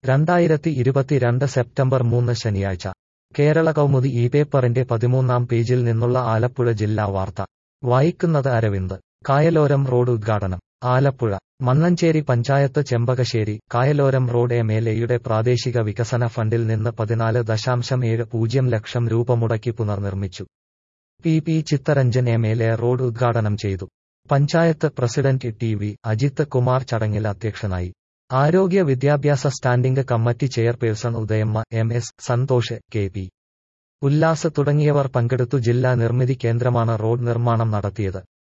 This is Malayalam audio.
രണ്ടായിരത്തി ഇരുപത്തിരണ്ട് സെപ്റ്റംബർ മൂന്ന് ശനിയാഴ്ച കേരള കൗമുദി ഈ പേപ്പറിന്റെ പതിമൂന്നാം പേജിൽ നിന്നുള്ള ആലപ്പുഴ ജില്ലാ വാർത്ത വായിക്കുന്നത് അരവിന്ദ് കായലോരം റോഡ് ഉദ്ഘാടനം Alappuzha Mannancherry panchayat Chembakassery Kayaloram road M L എയുടെ പ്രാദേശിക വികസന ഫണ്ടിൽ നിന്ന് പതിനാല് ദശാംശം ഏഴ് പൂജ്യം ലക്ഷം രൂപ മുടക്കി പുനർനിർമ്മിച്ചു P P Chitharanjan M L A road ഉദ്ഘാടനം ചെയ്തു panchayat president T V Ajith Kumar ചടങ്ങിൽ അധ്യക്ഷനായി ആരോഗ്യ വിദ്യാഭ്യാസ standing committee chairperson Udayamma M S Santhosh K P Ullas തുടങ്ങിയവർ പങ്കെടുത്തു ജില്ലാ നിർമ്മിതി കേന്ദ്രമാണ് റോഡ് നിർമ്മാണം നടത്തിയത്